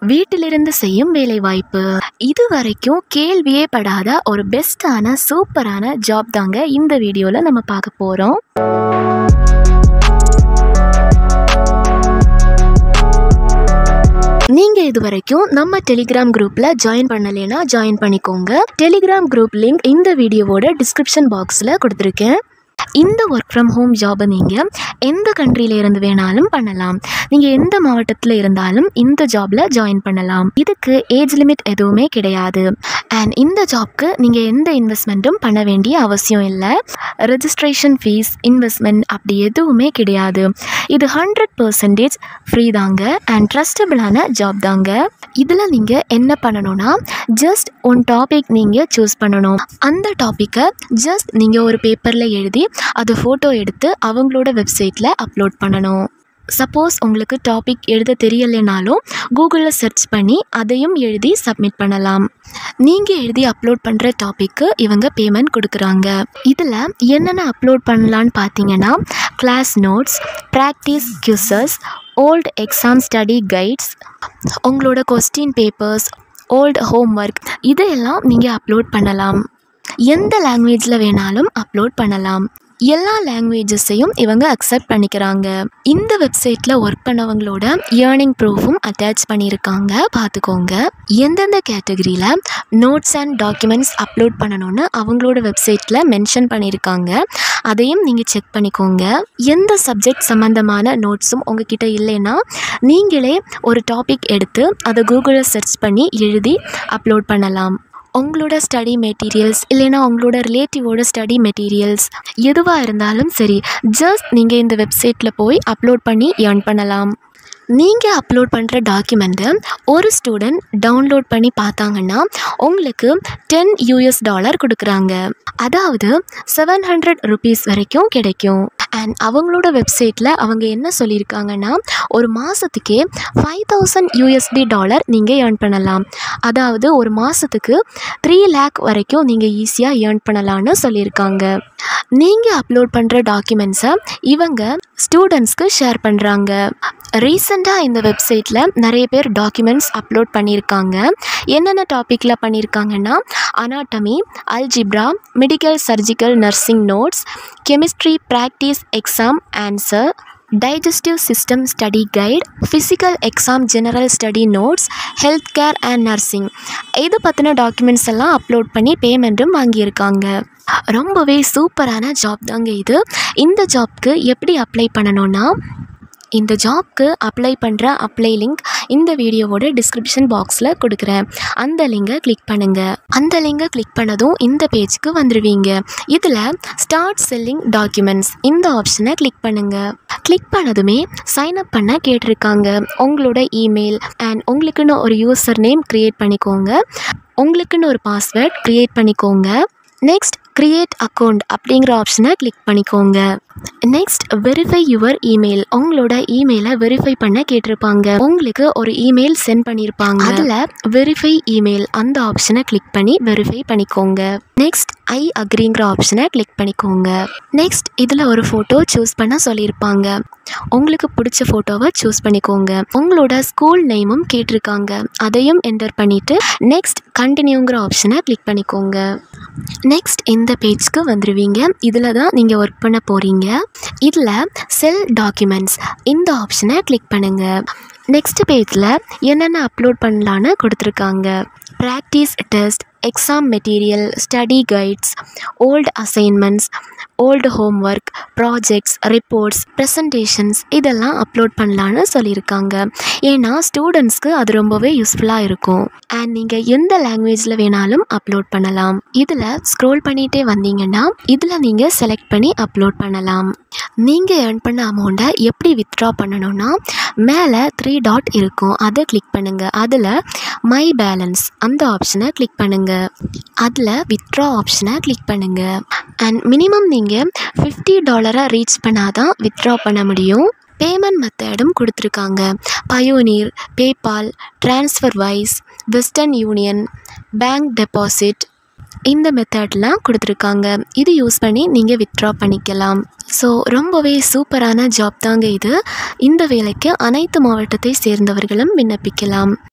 வீட்டிலிருந்து செய்யும் வேலைவாய்ப்பு இது வரைக்கும் கேள்வியே படாத ஒரு பெஸ்ட்டான சூப்பரான ஜாப் தாங்க இந்த வீடியோவில் நம்ம பார்க்க போகிறோம் நீங்கள் இது வரைக்கும் நம்ம டெலிகிராம் குரூப்பில் ஜாயின் பண்ணலைன்னா ஜாயின் பண்ணிக்கோங்க டெலிகிராம் குரூப் லிங்க் இந்த வீடியோவோட டிஸ்கிரிப்ஷன் பாக்ஸில் கொடுத்துருக்கேன் இந்த ஒர்க் ஃப்ரம் ஹோம் ஜாபை நீங்கள் எந்த கண்ட்ரியில் இருந்து வேணாலும் பண்ணலாம் நீங்கள் எந்த மாவட்டத்தில் இருந்தாலும் இந்த ஜாபில் ஜாயின் பண்ணலாம் இதுக்கு ஏஜ் லிமிட் எதுவுமே கிடையாது அண்ட் இந்த ஜாப்க்கு நீங்கள் எந்த இன்வெஸ்ட்மெண்ட்டும் பண்ண வேண்டிய அவசியம் இல்லை ரெஜிஸ்ட்ரேஷன் ஃபீஸ் இன்வெஸ்ட்மெண்ட் அப்படி எதுவுமே கிடையாது இது ஹண்ட்ரட் பர்சன்டேஜ் ஃப்ரீ தாங்க அண்ட் ட்ரஸ்டபிளான ஜாப் தாங்க இதில் நீங்கள் என்ன பண்ணணும்னா ஜஸ்ட் ஒன் டாபிக் நீங்கள் சூஸ் பண்ணணும் அந்த டாப்பிக்கை ஜஸ்ட் நீங்கள் ஒரு பேப்பரில் எழுதி அதை ஃபோட்டோ எடுத்து அவங்களோட வெப்சைட்டில் அப்லோட் பண்ணணும் சப்போஸ் உங்களுக்கு டாபிக் எழுத தெரியலைனாலும் கூகுளில் சர்ச் பண்ணி அதையும் எழுதி சப்மிட் பண்ணலாம் நீங்கள் எழுதி அப்லோட் பண்ணுற டாப்பிக்கு இவங்க பேமெண்ட் கொடுக்குறாங்க இதில் என்னென்ன அப்லோட் பண்ணலான்னு பார்த்தீங்கன்னா class notes practice questions old exam study guides உங்களோட question papers old homework இதையெல்லாம் நீங்கள் அப்லோட் பண்ணலாம் எந்த லாங்குவேஜில் வேணாலும் அப்லோட் பண்ணலாம் எல்லா லாங்குவேஜஸையும் இவங்க அக்செப்ட் பண்ணிக்கிறாங்க இந்த வெப்சைட்டில் ஒர்க் பண்ணவங்களோட ஏர்னிங் ப்ரூஃபும் அட்டாச் பண்ணியிருக்காங்க பார்த்துக்கோங்க எந்தெந்த கேட்டகரியில் நோட்ஸ் அண்ட் டாக்குமெண்ட்ஸ் அப்லோட் பண்ணணும்னு அவங்களோட வெப்சைட்டில் மென்ஷன் பண்ணியிருக்காங்க அதையும் நீங்கள் செக் பண்ணிக்கோங்க எந்த சப்ஜெக்ட் சம்மந்தமான நோட்ஸும் உங்ககிட்ட இல்லைன்னா நீங்களே ஒரு டாபிக் எடுத்து அதை கூகுளில் சர்ச் பண்ணி எழுதி அப்லோட் பண்ணலாம் உங்களோட ஸ்டடி மெட்டீரியல்ஸ் இல்லைன்னா உங்களோட ரிலேட்டிவோட ஸ்டடி மெட்டீரியல்ஸ் எதுவாக இருந்தாலும் சரி ஜஸ்ட் நீங்கள் இந்த வெப்சைட்டில் போய் அப்லோட் பண்ணி ஏர்ன் பண்ணலாம் நீங்கள் அப்லோட் பண்ணுற டாக்குமெண்ட்டை ஒரு ஸ்டூடெண்ட் டவுன்லோட் பண்ணி பார்த்தாங்கன்னா உங்களுக்கு டென் யூஎஸ் டாலர் கொடுக்குறாங்க அதாவது செவன் ஹண்ட்ரட் ருபீஸ் வரைக்கும் கிடைக்கும் அண்ட் அவங்களோட வெப்சைட்டில் அவங்க என்ன சொல்லியிருக்காங்கன்னா ஒரு மாதத்துக்கே ஃபைவ் தௌசண்ட் யூஎஸ்டி டாலர் நீங்கள் ஏர்ன் பண்ணலாம் அதாவது ஒரு மாதத்துக்கு த்ரீ லேக் வரைக்கும் நீங்கள் ஈஸியாக ஏர்ன் பண்ணலான்னு சொல்லியிருக்காங்க நீங்கள் அப்லோட் பண்ணுற டாக்குமெண்ட்ஸை இவங்க ஸ்டூடெண்ட்ஸ்க்கு ஷேர் பண்ணுறாங்க ரீசெண்டாக இந்த வெப்சைட்டில் நிறைய பேர் டாக்குமெண்ட்ஸ் அப்லோட் பண்ணியிருக்காங்க என்னென்ன டாப்பிக்கில் பண்ணியிருக்காங்கன்னா anatomy algebra medical surgical nursing notes chemistry practice exam answer digestive system study guide physical exam general study notes health care and nursing இது பற்றின டாக்குமெண்ட்ஸ் எல்லாம் அப்லோட் பண்ணி பேமெண்ட்டும் வாங்கியிருக்காங்க ரொம்பவே சூப்பரான ஜாப் தாங்க இது இந்த ஜாப்க்கு எப்படி அப்ளை பண்ணணும்னா இந்த ஜாப்க்கு அப்ளை பண்ணுற அப்ளை லிங்க் இந்த வீடியோவோட டிஸ்கிரிப்ஷன் பாக்ஸில் கொடுக்குறேன் அந்த லிங்கை கிளிக் பண்ணுங்கள் அந்த லிங்கை கிளிக் பண்ணதும் இந்த பேஜ்க்கு வந்துடுவீங்க இதில் ஸ்டார்ட் செல்லிங் டாக்குமெண்ட்ஸ் இந்த ஆப்ஷனை கிளிக் பண்ணுங்கள் கிளிக் பண்ணதுமே சைன் அப் பண்ண கேட்டிருக்காங்க உங்களோட இமெயில் அண்ட் உங்களுக்குன்னு ஒரு யூசர் நேம் க்ரியேட் பண்ணிக்கோங்க உங்களுக்குன்னு ஒரு பாஸ்வேர்ட் க்ரியேட் பண்ணிக்கோங்க நெக்ஸ்ட் க்ரியேட் அக்கௌண்ட் அப்படிங்கிற ஆப்ஷனை கிளிக் பண்ணிக்கோங்க நெக்ஸ்ட் வெரிஃபை யுவர் இமெயில் உங்களோட இமெயிலை வெரிஃபை பண்ண கேட்டிருப்பாங்க உங்களுக்கு ஒரு இமெயில் சென்ட் பண்ணியிருப்பாங்க அதில் வெரிஃபை இமெயில் அந்த ஆப்ஷனை கிளிக் பண்ணி வெரிஃபை பண்ணிக்கோங்க நெக்ஸ்ட் ஐ அக்ரிங்கிற ஆப்ஷனை கிளிக் பண்ணிக்கோங்க நெக்ஸ்ட் இதில் ஒரு ஃபோட்டோ சூஸ் பண்ண சொல்லியிருப்பாங்க உங்களுக்கு பிடிச்ச ஃபோட்டோவை சூஸ் பண்ணிக்கோங்க உங்களோட ஸ்கூல் நேமும் கேட்டிருக்காங்க அதையும் என்டர் பண்ணிவிட்டு நெக்ஸ்ட் கண்டினியூங்கிற ஆப்ஷனை கிளிக் பண்ணிக்கோங்க நெக்ஸ்ட் இந்த பேஜ்க்கு வந்துடுவீங்க இதில் தான் நீங்கள் ஒர்க் பண்ண போகிறீங்க இதில் செல் டாக்குமெண்ட்ஸ் இந்த ஆப்ஷனை கிளிக் பண்ணுங்கள் நெக்ஸ்ட் பேஜில் என்னென்ன அப்லோட் பண்ணலான்னு கொடுத்துருக்காங்க practice test exam material study guides old assignments old homework projects reports presentations இதெல்லாம் அப்லோட் பண்ணலான்னு சொல்லியிருக்காங்க ஏன்னா ஸ்டூடெண்ட்ஸ்க்கு அது ரொம்பவே யூஸ்ஃபுல்லாக இருக்கும் அண்ட் நீங்கள் எந்த லாங்குவேஜில் வேணாலும் அப்லோட் பண்ணலாம் இதில் ஸ்க்ரோல் பண்ணிகிட்டே வந்தீங்கன்னா இதில் நீங்கள் செலக்ட் பண்ணி அப்லோட் பண்ணலாம் நீங்கள் ஏர்ன் பண்ண அமௌண்ட்டை எப்படி வித்ட்ரா பண்ணணும்னா மேலே த்ரீ டாட் இருக்கும் அதை கிளிக் பண்ணுங்கள் அதில் மை பேலன்ஸ் அந்த ஆப்ஷனை கிளிக் பண்ணுங்கள் அதில் வித்ட்ரா ஆப்ஷனை கிளிக் பண்ணுங்கள் அண்ட் மினிமம் நீங்கள் ஃபிஃப்டி டாலரை ரீச் பண்ணாதான் வித்ட்ரா பண்ண முடியும் பேமெண்ட் மெத்தடும் கொடுத்துருக்காங்க Payoneer PayPal transfer Wise Western Union bank deposit இந்த மெத்தட்லாம் கொடுத்துருக்காங்க இது யூஸ் பண்ணி நீங்கள் வித்ட்ரா பண்ணிக்கலாம் ஸோ ரொம்பவே சூப்பரான ஜாப் தாங்க இது இந்த வேலைக்கு அனைத்து மாவட்டத்தை சேர்ந்தவர்களும் விண்ணப்பிக்கலாம்